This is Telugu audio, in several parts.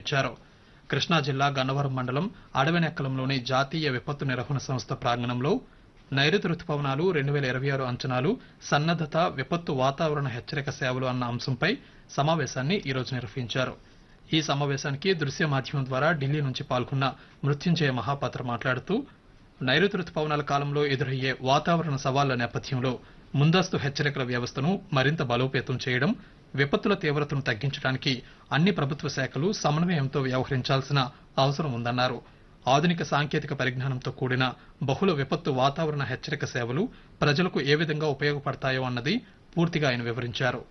నిర్వహించారు కృష్ణా జిల్లా గన్నవరం మండలం అడవెనెక్కలంలోని జాతీయ విపత్తు నిర్వహణ సంస్థ ప్రాంగణంలో నైరుతి రుతుపవనాలు రెండు వేల ఇరవై ఆరు అంచనాలు సన్నద్దత విపత్తు వాతావరణ హెచ్చరిక సేవలు అన్న అంశంపై సమావేశాన్ని ఈరోజు నిర్వహించారు ఈ సమావేశానికి దృశ్య మాధ్యమం ద్వారా ఢిల్లీ నుంచి పాల్గొన్న మృత్యుంజయ మహాపాత్ర మాట్లాడుతూ నైరుతి రుతుపవనాల కాలంలో ఎదురయ్యే వాతావరణ సవాళ్ల నేపథ్యంలో ముందస్తు హెచ్చరికల వ్యవస్థను మరింత బలోపేతం చేయడం విపత్తుల తీవ్రతను తగ్గించడానికి అన్ని ప్రభుత్వ శాఖలు సమన్వయంతో వ్యవహరించాల్సిన అవసరం ఉందన్నారు ఆధునిక సాంకేతిక పరిజ్ఞానంతో కూడిన బహుళ విపత్తు వాతావరణ హెచ్చరిక సేవలు ప్రజలకు ఏ విధంగా ఉపయోగపడతాయో అన్నది పూర్తిగా ఆయన వివరించారు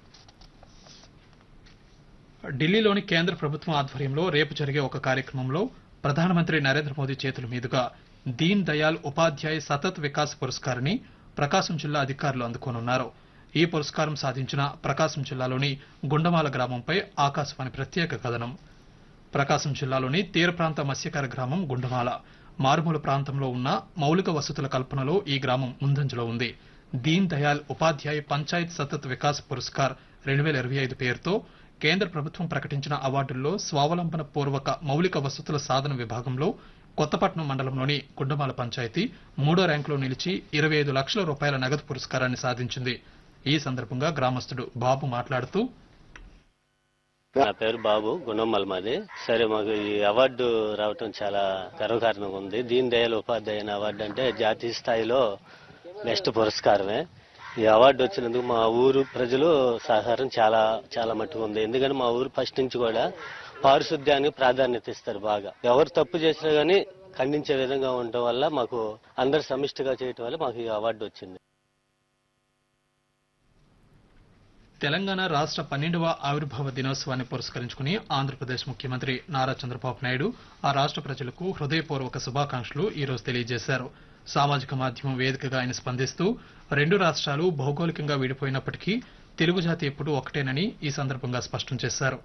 ఢిల్లీలోని కేంద్ర ప్రభుత్వం ఆధ్వర్యంలో రేపు జరిగే ఒక కార్యక్రమంలో ప్రధానమంత్రి నరేంద్ర మోదీ చేతుల మీదుగా దీన్ దయాల్ ఉపాధ్యాయ్ సతత్ వికాస్ పురస్కార్ని ప్రకాశం జిల్లా అధికారులు అందుకోనున్నారు ఈ పురస్కారం సాధించిన ప్రకాశం జిల్లాలోని గుండమాల గ్రామంపై ఆకాశవాణి ప్రత్యేక కథనం ప్రకాశం జిల్లాలోని తీర ప్రాంత మత్స్యకార గ్రామం గుండమాల మారుమూల ప్రాంతంలో ఉన్న మౌలిక వసతుల కల్పనలో ఈ గ్రామం ముందంజలో ఉంది దీన్ దయాల్ ఉపాధ్యాయ్ పంచాయత్ సతత్ వికాస్ పురస్కార్ రెండు వేల ఇరవై ఐదు పేరుతో కేంద్ర ప్రభుత్వం ప్రకటించిన అవార్డుల్లో స్వావలంబన పూర్వక మౌలిక వసతుల సాధన విభాగంలో కొత్తపట్నం మండలంలోని గుండమాల పంచాయతీ మూడో ర్యాంకులో నిలిచి ఇరవై ఐదు లక్షల రూపాయల నగదు పురస్కారాన్ని సాధించింది ఈ సందర్భంగా గ్రామస్తుడు బాబు మాట్లాడుతూ నా పేరు బాబు గుణమ్మల్ మాది సరే మాకు ఈ అవార్డు రావటం చాలా గర్వకారణంగా ఉంది దీన్ దయాళ్ ఉపాధ్యాయుని అవార్డు అంటే జాతీయ స్థాయిలో బెస్ట్ పురస్కారమే ఈ అవార్డు వచ్చినందుకు మా ఊరు ప్రజలు సహకారం చాలా చాలా మట్టుకు ఉంది ఎందుకంటే మా ఊరు ఫస్ట్ నుంచి కూడా పారిశుద్ధ్యానికి ప్రాధాన్యత ఇస్తారు బాగా ఎవరు తప్పు చేసినా గానీ ఖండించే విధంగా ఉండటం వల్ల మాకు అందరు సమిష్టిగా చేయటం వల్ల మాకు ఈ అవార్డు వచ్చింది తెలంగాణ రాష్ట్ర పన్నెండవ ఆవిర్భావ దినోత్సవాన్ని పురస్కరించుకుని ఆంధ్రప్రదేశ్ ముఖ్యమంత్రి నారా చంద్రబాబు నాయుడు ఆ రాష్ట్ర ప్రజలకు హృదయపూర్వక శుభాకాంక్షలు ఈ రోజు తెలియజేశారు సామాజిక మాధ్యమం వేదికగా ఆయన స్పందిస్తూ రెండు రాష్ట్రాలు భౌగోళికంగా విడిపోయినప్పటికీ తెలుగు జాతి ఎప్పుడూ ఒకటేనని ఈ సందర్భంగా స్పష్టం చేశారు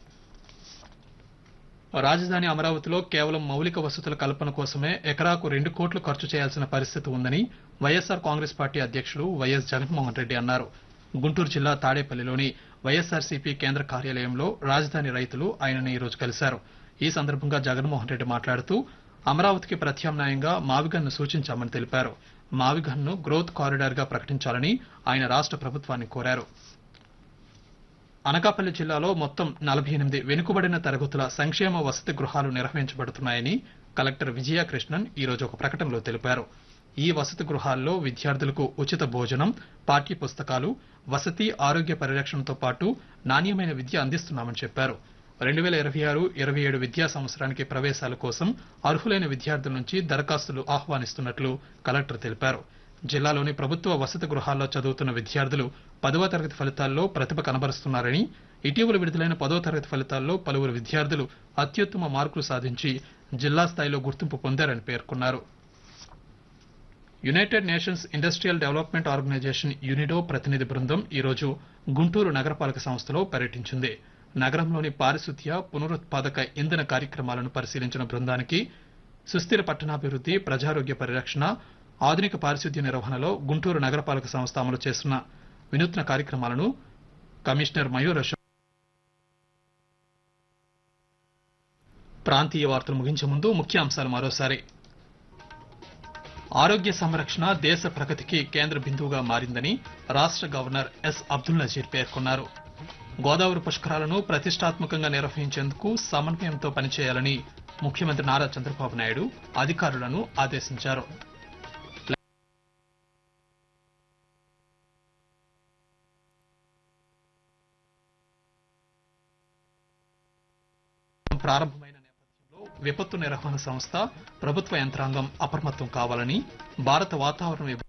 రాజధాని అమరావతిలో కేవలం మౌలిక వసతుల కల్పన కోసమే ఎకరాకు రెండు కోట్లు ఖర్చు చేయాల్సిన పరిస్థితి ఉందని వైఎస్ఆర్ కాంగ్రెస్ పార్టీ అధ్యక్షులు వైఎస్ జగన్మోహన్ రెడ్డి అన్నారు గుంటూరు జిల్లా తాడేపల్లిలోని వైఎస్ఆర్సీపీ కేంద్ర కార్యాలయంలో రాజధాని రైతులు ఆయనను ఈ రోజు కలిశారు ఈ సందర్భంగా జగన్మోహన్ రెడ్డి మాట్లాడుతూ అమరావతికి ప్రత్యామ్నాయంగా మావిగన్ను సూచించామని తెలిపారు మావిగన్ను గ్రోత్ కారిడార్ గా ప్రకటించాలని ఆయన రాష్ట్ర ప్రభుత్వాన్ని కోరారు అనకాపల్లి జిల్లాలో మొత్తం నలభై ఎనిమిది వెనుకబడిన తరగతుల సంక్షేమ వసతి గృహాలు నిర్వహించబడుతున్నాయని కలెక్టర్ విజయకృష్ణన్ ఈ రోజు ఒక ప్రకటనలో తెలిపారు ఈ వసతి గృహాల్లో విద్యార్థులకు ఉచిత భోజనం పాఠ్య పుస్తకాలు వసతి ఆరోగ్య పరిరక్షణతో పాటు నాణ్యమైన విద్య అందిస్తున్నామని చెప్పారు రెండు వేల ఇరవై ఆరు ఇరవై ఏడు విద్యా సంవత్సరానికి ప్రవేశాల కోసం అర్హులైన విద్యార్థుల నుంచి దరఖాస్తులు ఆహ్వానిస్తున్నట్లు కలెక్టర్ తెలిపారు జిల్లాలోని ప్రభుత్వ వసతి గృహాల్లో చదువుతున్న విద్యార్థులు పదవ తరగతి ఫలితాల్లో ప్రతిభ కనబరుస్తున్నారని ఇటీవల విడుదలైన పదో తరగతి ఫలితాల్లో పలువురు విద్యార్థులు అత్యుత్తమ మార్కులు సాధించి జిల్లా స్థాయిలో గుర్తింపు పొందారని పేర్కొన్నారు United Nations Industrial Development Organization UNIDO ప్రతినిధి బృందం ఈరోజు గుంటూరు నగరపాలక సంస్థలో పర్యటించింది నగరంలోని పారిశుద్ధ్య పునరుత్పాదక ఇంధన కార్యక్రమాలను పరిశీలించిన బృందానికి సుస్థిర పట్టణాభివృద్ధి ప్రజారోగ్య పరిరక్షణ ఆధునిక పారిశుద్ధ్య నిర్వహణలో గుంటూరు నగరపాలక సంస్థ అమలు చేస్తున్న వినూత్న కార్యక్రమాలను కమిషనర్ మయూర్ అశోక్ ప్రాంతీయ వార్తలు ముగించే ముందు ముఖ్య అంశాలు మరోసారి ఆరోగ్య సంరక్షణ దేశ ప్రగతికి కేంద్ర బిందువుగా మారిందని రాష్ట్ర గవర్నర్ ఎస్ అబ్దుల్ నజీర్ పేర్కొన్నారు గోదావరి పుష్కరాలను ప్రతిష్టాత్మకంగా నిర్వహించేందుకు సమన్వయంతో పనిచేయాలని ముఖ్యమంత్రి నారా చంద్రబాబు నాయుడు అధికారులను ఆదేశించారు ప్రారంభమైన నేపథ్యంలో విపత్తు నిర్వహణ సంస్థ ప్రభుత్వ యంత్రాంగం అప్రమత్తం కావాలని భారత వాతావరణ విభాగం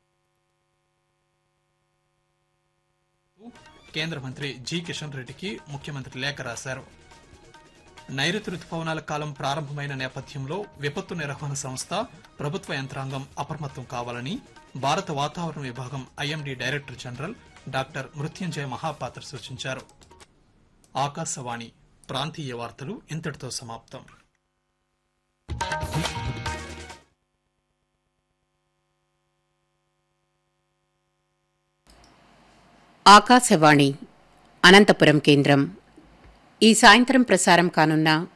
కేంద్ర మంత్రి జి కిషన్ రెడ్డికి ముఖ్యమంత్రి లేఖ రాశారు నైరుతి రుతుపవనాల కాలం ప్రారంభమైన నేపథ్యంలో విపత్తు నిర్వహణ సంస్థ ప్రభుత్వ యంత్రాంగం అప్రమత్తం కావాలని భారత వాతావరణ విభాగం IMD director general doctor Mrutyunjay Mohapatra సూచించారు ఆకాశవాణి ప్రాంతీయ వార్తలు ఇంతటితో సమాప్తం ఆకాశవాణి అనంతపురం కేంద్రం ఈ సాయంత్రం ప్రసారం కానున్న